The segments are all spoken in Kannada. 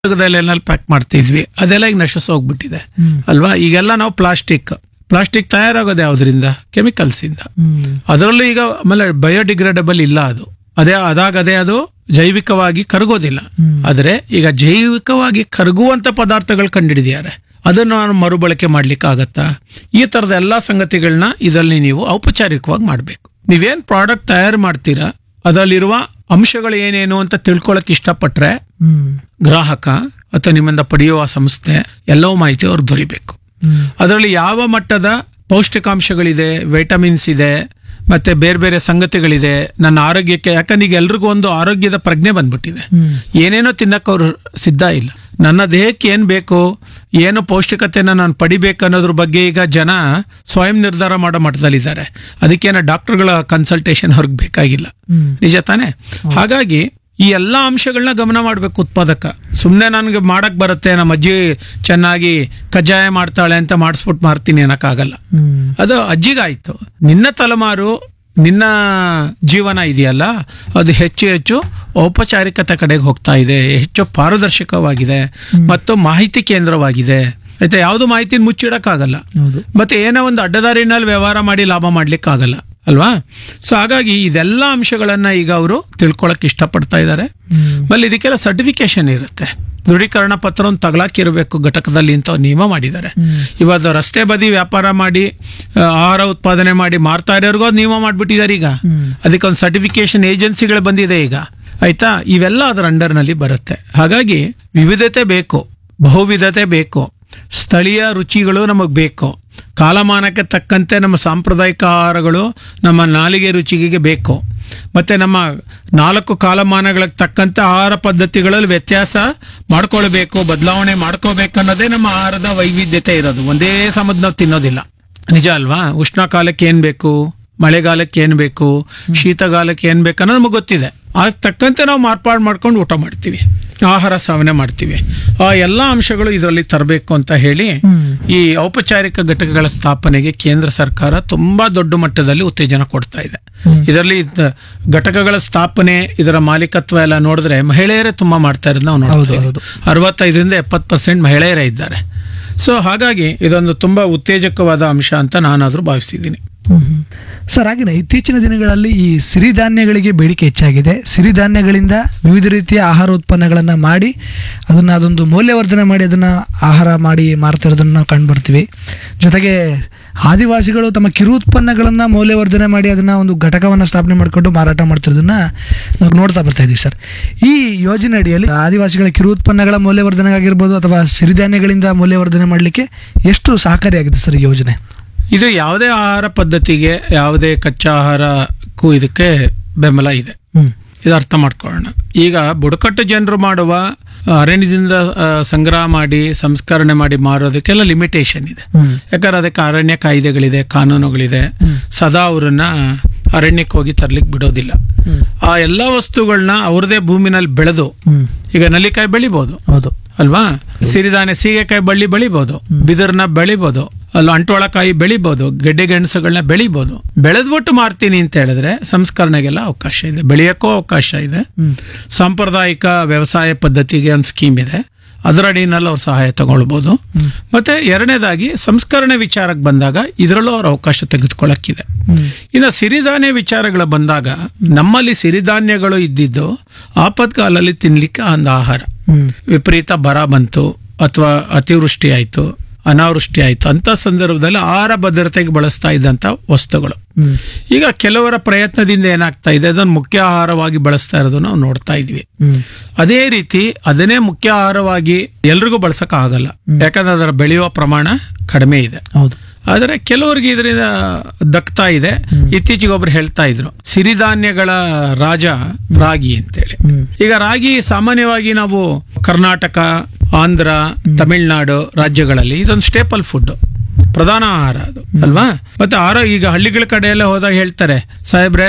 ಕಾಗದಲ್ಲೆಲ್ಲ ಪ್ಯಾಕ್ ಮಾಡ್ತಿದ್ವಿ ಅದೆಲ್ಲ ಈಗ ನಶಿಸ್ ಹೋಗ್ಬಿಟ್ಟಿದೆ ಹ್ಮ್. ಅಲ್ವಾ ಈಗೆಲ್ಲ ನಾವು ಪ್ಲಾಸ್ಟಿಕ್ ಪ್ಲಾಸ್ಟಿಕ್ ತಯಾರಾಗೋದು ಯಾವ್ದ್ರಿಂದ ಕೆಮಿಕಲ್ಸ್ ಇಂದ ಹ್ಮ್ ಅದರಲ್ಲೂ ಈಗ ಆಮೇಲೆ ಬಯೋಡಿಗ್ರೇಡಬಲ್ ಇಲ್ಲ ಅದು ಅದೇ ಅದಾಗದೇ ಅದು ಜೈವಿಕವಾಗಿ ಕರಗೋದಿಲ್ಲ ಹ್ಮ್. ಆದರೆ ಈಗ ಜೈವಿಕವಾಗಿ ಕರಗುವಂತ ಪದಾರ್ಥಗಳು ಕಂಡುಹಿಡಿದಿದ್ದಾರೆ ಅದನ್ನು ನಾನು ಮರುಬಳಕೆ ಮಾಡ್ಲಿಕ್ಕೆ ಆಗತ್ತಾ ಈ ತರದ ಎಲ್ಲಾ ಸಂಗತಿಗಳನ್ನ ಇದರಲ್ಲಿ ನೀವು ಔಪಚಾರಿಕವಾಗಿ ಮಾಡಬೇಕು ನೀವೇನ್ ಪ್ರಾಡಕ್ಟ್ ತಯಾರು ಮಾಡ್ತೀರಾ ಅದರಲ್ಲಿರುವ ಅಂಶಗಳು ಏನೇನು ಅಂತ ತಿಳ್ಕೊಳಕ್ ಇಷ್ಟಪಟ್ರೆ ಹ್ಮ್ ಗ್ರಾಹಕ ಅಥವಾ ನಿಮ್ಮಿಂದ ಪಡೆಯುವ ಸಂಸ್ಥೆ ಎಲ್ಲವೂ ಮಾಹಿತಿ ಅವ್ರು ದೊರಿಬೇಕು ಹ್ಮ್ ಅದರಲ್ಲಿ ಯಾವ ಮಟ್ಟದ ಪೌಷ್ಟಿಕಾಂಶಗಳಿದೆ ವೈಟಮಿನ್ಸ್ ಇದೆ ಮತ್ತೆ ಬೇರೆ ಬೇರೆ ಸಂಗತಿಗಳಿದೆ ನನ್ನ ಆರೋಗ್ಯಕ್ಕೆ ಯಾಕಂದ್ರೆ ಈಗ ಎಲ್ರಿಗೂ ಒಂದು ಆರೋಗ್ಯದ ಪ್ರಜ್ಞೆ ಬಂದ್ಬಿಟ್ಟಿದೆ ಹ್ಮ್ ಏನೇನೋ ತಿನ್ನಕ್ಕೆ ಅವ್ರು ಸಿದ್ಧ ಇಲ್ಲ ನನ್ನ ದೇಹಕ್ಕೆ ಏನ್ ಬೇಕು ಏನು ಪೌಷ್ಟಿಕತೆನ ನಾನು ಪಡಿಬೇಕು ಅನ್ನೋದ್ರ ಬಗ್ಗೆ ಈಗ ಜನ ಸ್ವಯಂ ನಿರ್ಧಾರ ಮಾಡೋ ಮಟ್ಟದಲ್ಲಿದ್ದಾರೆ ಅದಕ್ಕೇನ ಡಾಕ್ಟರ್ಗಳ ಕನ್ಸಲ್ಟೇಷನ್ ಅವ್ರಿಗೆ ಬೇಕಾಗಿಲ್ಲ ಹ್ಮ್ ನಿಜ ತಾನೆ ಹಾಗಾಗಿ ಈ ಎಲ್ಲಾ ಅಂಶಗಳನ್ನ ಗಮನ ಮಾಡಬೇಕು ಉತ್ಪಾದಕ ಸುಮ್ಮನೆ ನನಗೆ ಮಾಡಕ್ ಬರುತ್ತೆ ನಮ್ಮ ಅಜ್ಜಿ ಚೆನ್ನಾಗಿ ಕಜ್ಜಾಯ ಮಾಡ್ತಾಳೆ ಅಂತ ಮಾಡಿಸ್ಬಿಟ್ಟು ಮಾರ್ತೀನಿ ಅನ್ನಕ್ಕಾಗಲ್ಲ ಹ್ಮ್ ಅದು ಅಜ್ಜಿಗಾಯ್ತು ನಿನ್ನ ತಲೆಮಾರು ನಿನ್ನ ಜೀವನ ಇದೆಯಲ್ಲ ಅದು ಹೆಚ್ಚು ಹೆಚ್ಚು ಔಪಚಾರಿಕತೆ ಕಡೆಗೆ ಹೋಗ್ತಾ ಇದೆ ಹೆಚ್ಚು ಪಾರದರ್ಶಕವಾಗಿದೆ ಮತ್ತು ಮಾಹಿತಿ ಕೇಂದ್ರವಾಗಿದೆ ಆಯ್ತಾ ಯಾವುದು ಮಾಹಿತಿ ಮುಚ್ಚಿಡಕ್ಕಾಗಲ್ಲ ಹೌದು ಮತ್ತೆ ಏನೋ ಒಂದು ಅಡ್ಡದಾರಿನಲ್ಲಿ ವ್ಯವಹಾರ ಮಾಡಿ ಲಾಭ ಮಾಡ್ಲಿಕ್ಕಾಗಲ್ಲ ಅಲ್ವಾ ಸೊ ಹಾಗಾಗಿ ಇದೆಲ್ಲ ಅಂಶಗಳನ್ನ ಈಗ ಅವರು ತಿಳ್ಕೊಳಕ್ ಇಷ್ಟಪಡ್ತಾ ಇದ್ದಾರೆ ಹ್ಮ್ ಆಮೇಲೆ ಇದಕ್ಕೆಲ್ಲ ಸರ್ಟಿಫಿಕೇಶನ್ ಇರುತ್ತೆ ದೃಢೀಕರಣ ಪತ್ರವನ್ನು ತಗಲಾಕಿರಬೇಕು ಘಟಕದಲ್ಲಿ ಅಂತ ಅವ್ರು ನಿಯಮ ಮಾಡಿದ್ದಾರೆ ಹ್ಮ್. ಇವತ್ತು ರಸ್ತೆ ಬದಿ ವ್ಯಾಪಾರ ಮಾಡಿ ಆ, ಆಹಾರ ಉತ್ಪಾದನೆ ಮಾಡಿ ಮಾರ್ತಾ ಇರೋರ್ಗೂ ಅದು ನಿಯಮ ಮಾಡ್ಬಿಟ್ಟಿದ್ದಾರೆ ಈಗ ಹ್ಮ್. ಅದಕ್ಕೆ ಒಂದು ಸರ್ಟಿಫಿಕೇಶನ್ ಏಜೆನ್ಸಿಗಳು ಬಂದಿದೆ ಈಗ ಆಯ್ತಾ ಇವೆಲ್ಲ ಅದರ ಅಂಡರ್ನಲ್ಲಿ ಬರುತ್ತೆ ಹಾಗಾಗಿ ವಿವಿಧತೆ ಬೇಕು ಬಹುವಿಧತೆ ಬೇಕು ಸ್ಥಳೀಯ ರುಚಿಗಳು ನಮಗೆ ಬೇಕು ಕಾಲಮಾನಕ್ಕೆ ತಕ್ಕಂತೆ ನಮ್ಮ ಸಾಂಪ್ರದಾಯಿಕ ಆಹಾರಗಳು ನಮ್ಮ ನಾಲಿಗೆ ರುಚಿಗೆ ಬೇಕು ಮತ್ತೆ ನಮ್ಮ ನಾಲ್ಕು ಕಾಲಮಾನಗಳಿಗೆ ತಕ್ಕಂತೆ ಆಹಾರ ಪದ್ಧತಿಗಳಲ್ಲಿ ವ್ಯತ್ಯಾಸ ಮಾಡ್ಕೊಳ್ಬೇಕು ಬದಲಾವಣೆ ಮಾಡ್ಕೋಬೇಕು ಅನ್ನೋದೇ ನಮ್ಮ ಆಹಾರದ ವೈವಿಧ್ಯತೆ ಇರೋದು ಒಂದೇ ಸಮದ್ ನಾವು ತಿನ್ನೋದಿಲ್ಲ ನಿಜ ಅಲ್ವಾ ಉಷ್ಣಕಾಲಕ್ಕೆ ಏನ್ ಬೇಕು ಮಳೆಗಾಲಕ್ಕೆ ಏನ್ ಬೇಕು ಶೀತಗಾಲಕ್ಕೆ ಏನ್ ಬೇಕು ಅನ್ನೋದು ನಮಗೆ ಗೊತ್ತಿದೆ ಅದಕ್ಕೆ ತಕ್ಕಂತೆ ನಾವು ಮಾರ್ಪಾಡು ಮಾಡ್ಕೊಂಡು ಊಟ ಮಾಡ್ತೀವಿ ಆಹಾರ ಸೇವನೆ ಮಾಡ್ತೀವಿ ಆ ಎಲ್ಲ ಅಂಶಗಳು ಇದರಲ್ಲಿ ತರಬೇಕು ಅಂತ ಹೇಳಿ ಹ್ಮ್. ಈ ಔಪಚಾರಿಕ ಘಟಕಗಳ ಸ್ಥಾಪನೆಗೆ ಕೇಂದ್ರ ಸರ್ಕಾರ ತುಂಬಾ ದೊಡ್ಡ ಮಟ್ಟದಲ್ಲಿ ಉತ್ತೇಜನ ಕೊಡ್ತಾ ಇದೆ ಇದರಲ್ಲಿ ತ- ಘಟಕಗಳ ಸ್ಥಾಪನೆ ಇದರ ಮಾಲೀಕತ್ವ ಎಲ್ಲ ನೋಡಿದ್ರೆ ಮಹಿಳೆಯರೇ ತುಂಬಾ ಮಾಡ್ತಾ ಇರೋದು ನಾವು ಹೌದು, ನೋಡ್ತಾ ಹೌದು. ಇದ್ದೀವಿ. ಅರವತ್ತೈದರಿಂದ ಎಪ್ಪತ್ತು ಪರ್ಸೆಂಟ್ ಮಹಿಳೆಯರೇ ಇದ್ದಾರೆ ಸೊ ಹಾಗಾಗಿ ಇದೊಂದು ತುಂಬಾ ಉತ್ತೇಜಕವಾದ ಅಂಶ ಅಂತ ನಾನಾದ್ರೂ ಭಾವಿಸಿದ್ದೀನಿ ಹ್ಮ್ ಹ್ಮ್. ಸರ್ ಹಾಗೆಯೇ ಇತ್ತೀಚಿನ ದಿನಗಳಲ್ಲಿ ಈ ಸಿರಿಧಾನ್ಯಗಳಿಗೆ ಬೇಡಿಕೆ ಹೆಚ್ಚಾಗಿದೆ ಸಿರಿಧಾನ್ಯಗಳಿಂದ ವಿವಿಧ ರೀತಿಯ ಆಹಾರ ಉತ್ಪನ್ನಗಳನ್ನು ಮಾಡಿ ಅದನ್ನು ಅದೊಂದು ಮೌಲ್ಯವರ್ಧನೆ ಮಾಡಿ ಅದನ್ನು ಆಹಾರ ಮಾಡಿ ಮಾರ್ತಾ ಇರೋದನ್ನು ನಾವು ಕಂಡುಬರ್ತೀವಿ ಜೊತೆಗೆ ಆದಿವಾಸಿಗಳು ತಮ್ಮ ಕಿರು ಉತ್ಪನ್ನಗಳನ್ನು ಮೌಲ್ಯವರ್ಧನೆ ಮಾಡಿ ಅದನ್ನು ಒಂದು ಘಟಕವನ್ನು ಸ್ಥಾಪನೆ ಮಾಡಿಕೊಂಡು ಮಾರಾಟ ಮಾಡ್ತಿರೋದನ್ನ ನಾವು ನೋಡ್ತಾ ಬರ್ತಾ ಇದ್ದೀವಿ ಸರ್ ಈ ಯೋಜನೆ ಅಡಿಯಲ್ಲಿ ಆದಿವಾಸಿಗಳ ಕಿರು ಉತ್ಪನ್ನಗಳ ಮೌಲ್ಯವರ್ಧನೆ ಆಗಿರ್ಬೋದು ಅಥವಾ ಸಿರಿಧಾನ್ಯಗಳಿಂದ ಮೌಲ್ಯವರ್ಧನೆ ಮಾಡಲಿಕ್ಕೆ ಎಷ್ಟು ಸಹಕಾರಿಯಾಗಿದೆ ಸರ್ ಈ ಯೋಜನೆ ಇದು ಯಾವುದೇ ಆಹಾರ ಪದ್ಧತಿಗೆ ಯಾವುದೇ ಕಚ್ಚಾ ಆಹಾರಕ್ಕೂ ಇದಕ್ಕೆ ಬೆಂಬಲ ಇದೆ ಹ್ಮ್ ಇದು ಅರ್ಥ ಮಾಡ್ಕೊಳ್ಳೋಣ ಈಗ ಬುಡಕಟ್ಟು ಜನರು ಮಾಡುವ ಅರಣ್ಯದಿಂದ ಆ, ಸಂಗ್ರಹ ಮಾಡಿ ಸಂಸ್ಕರಣೆ ಮಾಡಿ ಮಾರೋದಕ್ಕೆಲ್ಲ ಲಿಮಿಟೇಷನ್ ಇದೆ ಹ್ಮ್ ಯಾಕಂದ್ರೆ ಅದಕ್ಕೆ ಅರಣ್ಯ ಕಾಯ್ದೆಗಳಿದೆ ಕಾನೂನುಗಳಿದೆ ಸದಾ ಅವರನ್ನ ಅರಣ್ಯಕ್ಕೆ ಹೋಗಿ ತರ್ಲಿಕ್ಕೆ ಬಿಡೋದಿಲ್ಲ ಹ್ಮ್. ಆ ಎಲ್ಲ ವಸ್ತುಗಳನ್ನ ಅವ್ರದೇ ಭೂಮಿನಲ್ಲಿ ಬೆಳೆದು ಹ್ಮ್ ಈಗ ನಲ್ಲಿಕಾಯಿ ಬೆಳಿಬೋದು ಹೌದು ಅಲ್ವಾ ಸಿರಿಧಾನ್ಯ ಸೀಗೆಕಾಯಿ ಬಳ್ಳಿ ಬೆಳಿಬೋದು ಬಿದಿರ್ನ ಬೆಳಿಬೋದು ಅಲ್ಲ ಅಂಟೋಳಕಾಯಿ ಬೆಳಿಬೋದು ಗೆಡ್ಡೆ ಗೆಣಸುಗಳನ್ನ ಬೆಳಿಬೋದು ಬೆಳೆದ್ಬಿಟ್ಟು ಮಾರ್ತೀನಿ ಅಂತ ಹೇಳಿದ್ರೆ ಸಂಸ್ಕರಣೆಗೆಲ್ಲ ಅವಕಾಶ ಇದೆ ಬೆಳೆಯೋಕ್ಕೂ ಅವಕಾಶ ಇದೆ ಹ್ಮ್. ಸಾಂಪ್ರದಾಯಿಕ ವ್ಯವಸಾಯ ಪದ್ಧತಿಗೆ ಒಂದು ಸ್ಕೀಮ್ ಇದೆ ಅದರ ಅಡಿನಲ್ಲಿ ಅವ್ರು ಸಹಾಯ ತಗೊಳ್ಬೋದು ಮತ್ತೆ ಎರಡನೇದಾಗಿ ಸಂಸ್ಕರಣೆ ವಿಚಾರಕ್ಕೆ ಬಂದಾಗ ಇದರಲ್ಲೂ ಅವ್ರ ಅವಕಾಶ ತೆಗೆದುಕೊಳ್ಳಕ್ಕಿದೆ ಹ್ಮ್. ಇನ್ನು ಸಿರಿಧಾನ್ಯ ವಿಚಾರಗಳು ಬಂದಾಗ ನಮ್ಮಲ್ಲಿ ಸಿರಿಧಾನ್ಯಗಳು ಇದ್ದಿದ್ದು ಆಪತ್ಕಾಲಲ್ಲಿ ತಿನ್ಲಿಕ್ಕೆ ಒಂದು ಆಹಾರ ಹ್ಮ್ ವಿಪರೀತ ಬರ ಬಂತು ಅಥವಾ ಅತಿವೃಷ್ಟಿ ಆಯಿತು ಅನಾವೃಷ್ಟಿ ಆಯಿತು ಅಂತ ಸಂದರ್ಭದಲ್ಲಿ ಆಹಾರ ಭದ್ರತೆಗೆ ಬಳಸ್ತಾ ಇದ್ದಂಥ ವಸ್ತುಗಳು ಹ್ಮ್ ಈಗ ಕೆಲವರ ಪ್ರಯತ್ನದಿಂದ ಏನಾಗ್ತಾ ಇದೆ ಅದನ್ನು ಮುಖ್ಯ ಆಹಾರವಾಗಿ ಬಳಸ್ತಾ ಇರೋದು ನಾವು ನೋಡ್ತಾ ಇದ್ವಿ ಹ್ಮ್ ಅದೇ ರೀತಿ ಅದನ್ನೇ ಮುಖ್ಯ ಆಹಾರವಾಗಿ ಎಲ್ರಿಗೂ ಬಳಸಕ್ ಆಗಲ್ಲ ಯಾಕಂದ್ರೆ ಅದರ ಬೆಳೆಯುವ ಪ್ರಮಾಣ ಕಡಿಮೆ ಇದೆ ಹೌದು ಆದರೆ ಕೆಲವರಿಗೆ ಇದರಿಂದ ದಕ್ತಾ ಇದೆ ಇತ್ತೀಚೆಗೆ ಒಬ್ರು ಹೇಳ್ತಾ ಇದ್ರು ಸಿರಿಧಾನ್ಯಗಳ ರಾಜ ರಾಗಿ ಅಂತೇಳಿ ಹ್ಮ್ ಈಗ ರಾಗಿ ಸಾಮಾನ್ಯವಾಗಿ ನಾವು ಕರ್ನಾಟಕ ಆಂಧ್ರ ತಮಿಳುನಾಡು ರಾಜ್ಯಗಳಲ್ಲಿ ಇದೊಂದು ಸ್ಟೇಪಲ್ ಫುಡ್ ಪ್ರಧಾನ ಆಹಾರ ಅದು ಅಲ್ವಾ ಮತ್ತೆ ಆರೋ ಈಗ ಹಳ್ಳಿಗಳ ಕಡೆ ಎಲ್ಲ ಹೋದಾಗ ಹೇಳ್ತಾರೆ ಸಾಹೇಬ್ರೆ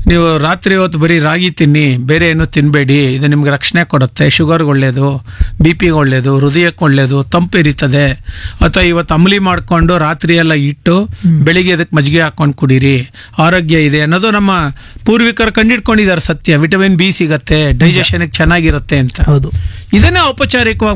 ನೀವು ರಾತ್ರಿ ಹೊತ್ತು ಬರೀ ರಾಗಿ ತಿನ್ನಿ ಬೇರೆ ಏನು ತಿನ್ನಬೇಡಿ ಇದು ನಿಮ್ಗೆ ರಕ್ಷಣೆ ಕೊಡುತ್ತೆ ಶುಗರ್ಗೆ ಒಳ್ಳೇದು ಬಿ ಪಿಗೆ ಒಳ್ಳೇದು ಹೃದಯಕ್ಕೆ ಒಳ್ಳೇದು ತಂಪು ಇರಿತದೆ ಅಥವಾ ಇವತ್ತು ಅಮಲಿ ಮಾಡಿಕೊಂಡು ರಾತ್ರಿ ಎಲ್ಲ ಇಟ್ಟು ಬೆಳಿಗ್ಗೆ ಅದಕ್ಕೆ ಮಜ್ಜಿಗೆ ಹಾಕೊಂಡು ಕುಡೀರಿ ಆರೋಗ್ಯ ಇದೆ ಅನ್ನೋದು ನಮ್ಮ ಪೂರ್ವಿಕರು ಕಂಡಿಡ್ಕೊಂಡಿದ್ದಾರೆ ಸತ್ಯ ವಿಟಮಿನ್ ಬಿ ಸಿಗತ್ತೆ ಡೈಜೆಷನ್ಗೆ ಚೆನ್ನಾಗಿರುತ್ತೆ ಅಂತ ಹೌದು ಇದನ್ನೇ ಔಪಚಾರಿಕವಾಗಿ